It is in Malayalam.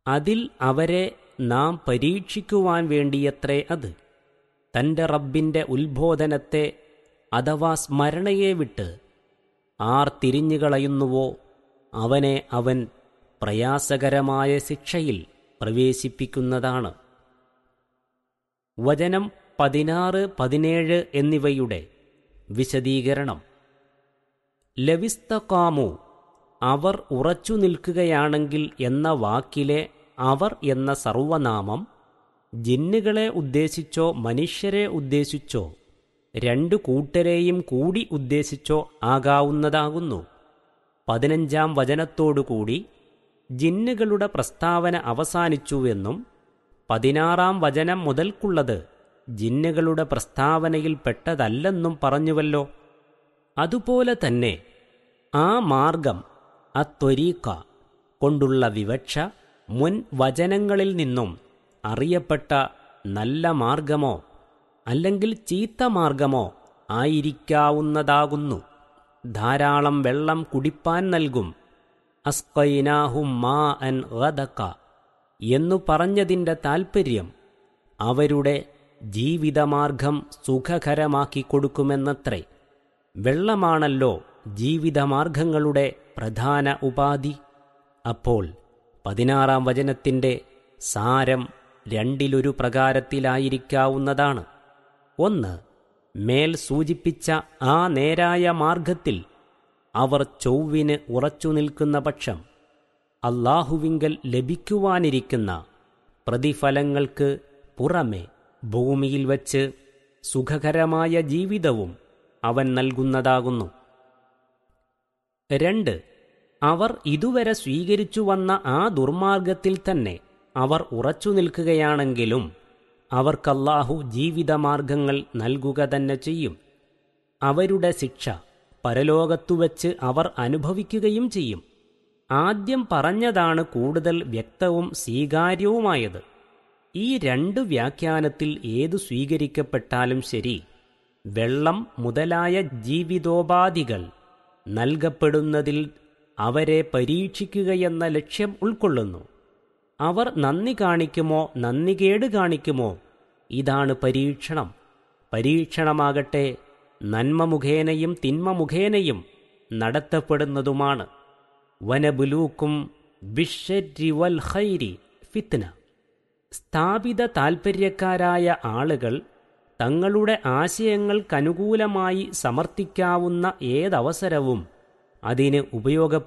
അതിൽ അവരെ നാം പരീക്ഷിക്കുവാൻ വേണ്ടിയത്രേ അത് തന്റെ റബ്ബിന്റെ ഉത്ബോധനത്തെ അഥവാ സ്മരണയെ വിട്ട് ആർ തിരിഞ്ഞുകളയുന്നുവോ അവനെ അവൻ പ്രയാസകരമായ ശിക്ഷയിൽ പ്രവേശിപ്പിക്കുന്നതാണ് വചനം പതിനാറ് പതിനേഴ് എന്നിവയുടെ വിശദീകരണം ലവിസ്തകാമു അവർ ഉറച്ചു നിൽക്കുകയാണെങ്കിൽ എന്ന വാക്കിലെ അവർ എന്ന സർവനാമം ജിന്നുകളെ ഉദ്ദേശിച്ചോ മനുഷ്യരെ ഉദ്ദേശിച്ചോ രണ്ടു കൂട്ടരെയും കൂടി ഉദ്ദേശിച്ചോ ആകാവുന്നതാകുന്നു പതിനഞ്ചാം വചനത്തോടുകൂടി ജിന്നുകളുടെ പ്രസ്താവന അവസാനിച്ചുവെന്നും പതിനാറാം വചനം മുതൽക്കുള്ളത് ജിന്നുകളുടെ പ്രസ്താവനയിൽ പെട്ടതല്ലെന്നും പറഞ്ഞുവല്ലോ അതുപോലെ തന്നെ ആ മാർഗം അത്വരീക്ക കൊണ്ടുള്ള വിവക്ഷ മുൻ വചനങ്ങളിൽ നിന്നും അറിയപ്പെട്ട നല്ല മാർഗമോ അല്ലെങ്കിൽ ചീത്ത മാർഗമോ ആയിരിക്കാവുന്നതാകുന്നു ധാരാളം വെള്ളം കുടിപ്പാൻ നൽകും അസ്കൈനാഹും മാ അൻ ഗദക്ക എന്നു പറഞ്ഞതിൻ്റെ താൽപ്പര്യം അവരുടെ ജീവിതമാർഗം സുഖകരമാക്കി കൊടുക്കുമെന്നത്രേ വെള്ളമാണല്ലോ ജീവിതമാർഗങ്ങളുടെ പ്രധാന ഉപാധി അപ്പോൾ പതിനാറാം വചനത്തിൻ്റെ സാരം രണ്ടിലൊരു പ്രകാരത്തിലായിരിക്കാവുന്നതാണ് ഒന്ന് മേൽ സൂചിപ്പിച്ച ആ നേരായ മാർഗത്തിൽ അവർ ചൊവ്വിന് ഉറച്ചു നിൽക്കുന്ന പക്ഷം അള്ളാഹുവിങ്കൽ ലഭിക്കുവാനിരിക്കുന്ന പ്രതിഫലങ്ങൾക്ക് പുറമെ ഭൂമിയിൽ വച്ച് സുഖകരമായ ജീവിതവും അവൻ നൽകുന്നതാകുന്നു രണ്ട് അവർ ഇതുവരെ സ്വീകരിച്ചു വന്ന ആ ദുർമാർഗത്തിൽ തന്നെ അവർ ഉറച്ചു നിൽക്കുകയാണെങ്കിലും അവർക്കല്ലാഹു ജീവിതമാർഗങ്ങൾ നൽകുക തന്നെ ചെയ്യും അവരുടെ ശിക്ഷ പരലോകത്തുവച്ച് അവർ അനുഭവിക്കുകയും ചെയ്യും ആദ്യം പറഞ്ഞതാണ് കൂടുതൽ വ്യക്തവും സ്വീകാര്യവുമായത് ഈ രണ്ട് വ്യാഖ്യാനത്തിൽ ഏതു സ്വീകരിക്കപ്പെട്ടാലും ശരി വെള്ളം മുതലായ ജീവിതോപാധികൾ നൽകപ്പെടുന്നതിൽ അവരെ പരീക്ഷിക്കുകയെന്ന ലക്ഷ്യം ഉൾക്കൊള്ളുന്നു അവർ നന്ദി കാണിക്കുമോ നന്ദികേട് കാണിക്കുമോ ഇതാണ് പരീക്ഷണം പരീക്ഷണമാകട്ടെ നന്മ മുഖേനയും തിന്മ മുഖേനയും നടത്തപ്പെടുന്നതുമാണ് വനബുലൂക്കും ബിഷരി വൽ ഖൈരി ഫിത്ന സ്ഥാപിത താൽപ്പര്യക്കാരായ ആളുകൾ തങ്ങളുടെ ആശയങ്ങൾക്കനുകൂലമായി സമർത്ഥിക്കാവുന്ന ഏതവസരവും അതിന് ഉപയോഗ